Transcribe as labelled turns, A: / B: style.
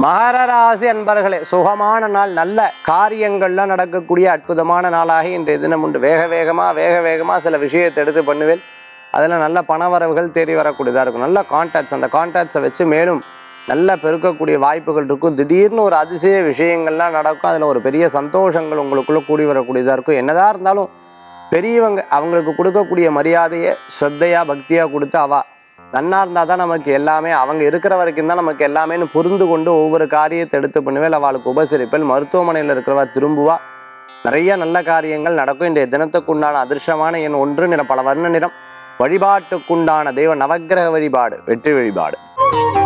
A: மகர ராசி அன்பர்களே சுகமான நாள் நல்ல காரியங்கள்லாம் நடக்கக்கூடிய அற்புதமான நாளாக இன்றைய தினம் உண்டு வேக வேகமாக வேக வேகமாக சில விஷயத்தை எடுத்து பண்ணுவேன் அதில் நல்ல பணவரவுகள் தேடி வரக்கூடியதாக இருக்கும் நல்ல கான்டாக்ட்ஸ் அந்த கான்டாக்ட்ஸை வச்சு மேலும் நல்ல பெருக்கக்கூடிய வாய்ப்புகள் இருக்கும் திடீர்னு ஒரு அதிசய விஷயங்கள்லாம் நடக்கும் அதில் ஒரு பெரிய சந்தோஷங்கள் உங்களுக்குள்ளே கூடி வரக்கூடியதாக இருக்கும் என்னதான் இருந்தாலும் பெரியவங்க அவங்களுக்கு கொடுக்கக்கூடிய மரியாதையை ஸ்ரத்தையாக பக்தியாக கொடுத்து அவ நன்னா இருந்தால் தான் நமக்கு எல்லாமே அவங்க இருக்கிற வரைக்கும் தான் நமக்கு எல்லாமேன்னு புரிந்து கொண்டு ஒவ்வொரு காரியத்தை எடுத்து பண்ணுவேன் அவளுக்கு உபசரிப்பேன் மருத்துவமனையில் இருக்கிறவா திரும்புவா நிறைய நல்ல காரியங்கள் நடக்கும் இன்றைய தினத்துக்குண்டான அதிர்ஷ்டமான எண் ஒன்று நிற பல வர்ண நிறம் வழிபாட்டுக்குண்டான தெய்வ நவக்கிரக வழிபாடு வெற்றி வழிபாடு